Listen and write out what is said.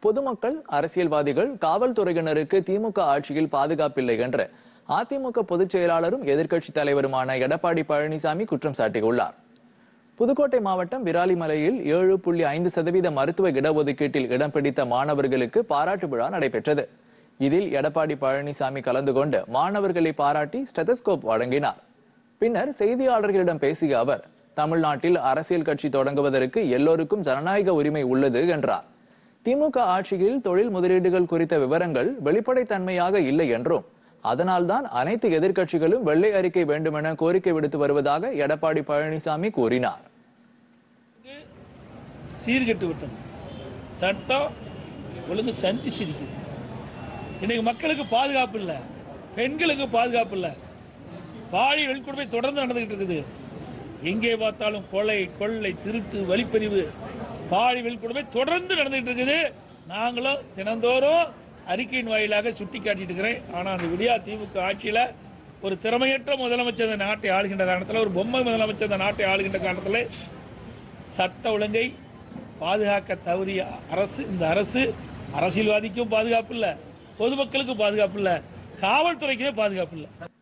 பொதுமக்கள் அரசியல்வாதிகள் காவல்துறையினருக்கு திமுக ஆட்சியில் பாதுகாப்பில்லை என்று அதிமுக பொதுச் செயலாளரும் எதிர்க்கட்சித் தலைவருமான எடப்பாடி பழனிசாமி குற்றம் சாட்டியுள்ளார் புதுக்கோட்டை மாவட்டம் விராலிமலையில் ஏழு புள்ளி ஐந்து சதவீத மருத்துவ இடஒதுக்கீட்டில் இடம் பிடித்த மாணவர்களுக்கு பாராட்டு விழா நடைபெற்றது இதில் எடப்பாடி பழனிசாமி கலந்து கொண்டு மாணவர்களை பாராட்டி ஸ்டெதஸ்கோப் வழங்கினார் பின்னர் செய்தியாளர்களிடம் பேசிய அவர் தமிழ்நாட்டில் அரசியல் கட்சி தொடங்குவதற்கு எல்லோருக்கும் ஜனநாயக உரிமை உள்ளது என்றார் திமுக ஆட்சியில் தொழில் முதலீடுகள் குறித்த விவரங்கள் வெளிப்படைத்தன்மையாக இல்லை என்றும் அதனால்தான் அனைத்து எதிர்க்கட்சிகளும் வெள்ளை அறிக்கை வேண்டுமென கோரிக்கை விடுத்து வருவதாக எடப்பாடி பழனிசாமி கூறினார் சீர்கெட்டு விட்டது சட்டம் ஒழுங்கு சந்தி சிரிக்குது இன்னைக்கு மக்களுக்கு பாதுகாப்பு இல்லை பெண்களுக்கு பாதுகாப்பு இல்லை பாழி வெளிக்கொடுமை தொடர்ந்து நடந்துகிட்டு இருக்குது எங்கே பார்த்தாலும் கொலை கொள்ளை திருட்டு வழிப்பறிவு பாழி வெளிக்கொடுமை தொடர்ந்து நடந்துகிட்டு இருக்குது நாங்களும் தினந்தோறும் அறிக்கையின் வாயிலாக சுட்டி காட்டிட்டு இருக்கிறேன் ஆனால் அந்த விடியா திமுக ஆட்சியில் ஒரு திறமையற்ற முதலமைச்சர் இந்த நாட்டை ஆளுகின்ற காரணத்தில் ஒரு பொம்மை முதலமைச்சர் இந்த நாட்டை ஆளுகின்ற காரணத்தில் சட்ட ஒழுங்கை பாதுகாக்க தவறிய அரசு இந்த அரசு அரசியல்வாதிக்கும் பாதுகாப்பு இல்லை பொதுமக்களுக்கும் பாதுகாப்பு இல்லை காவல்துறைக்குமே பாதுகாப்பு இல்லை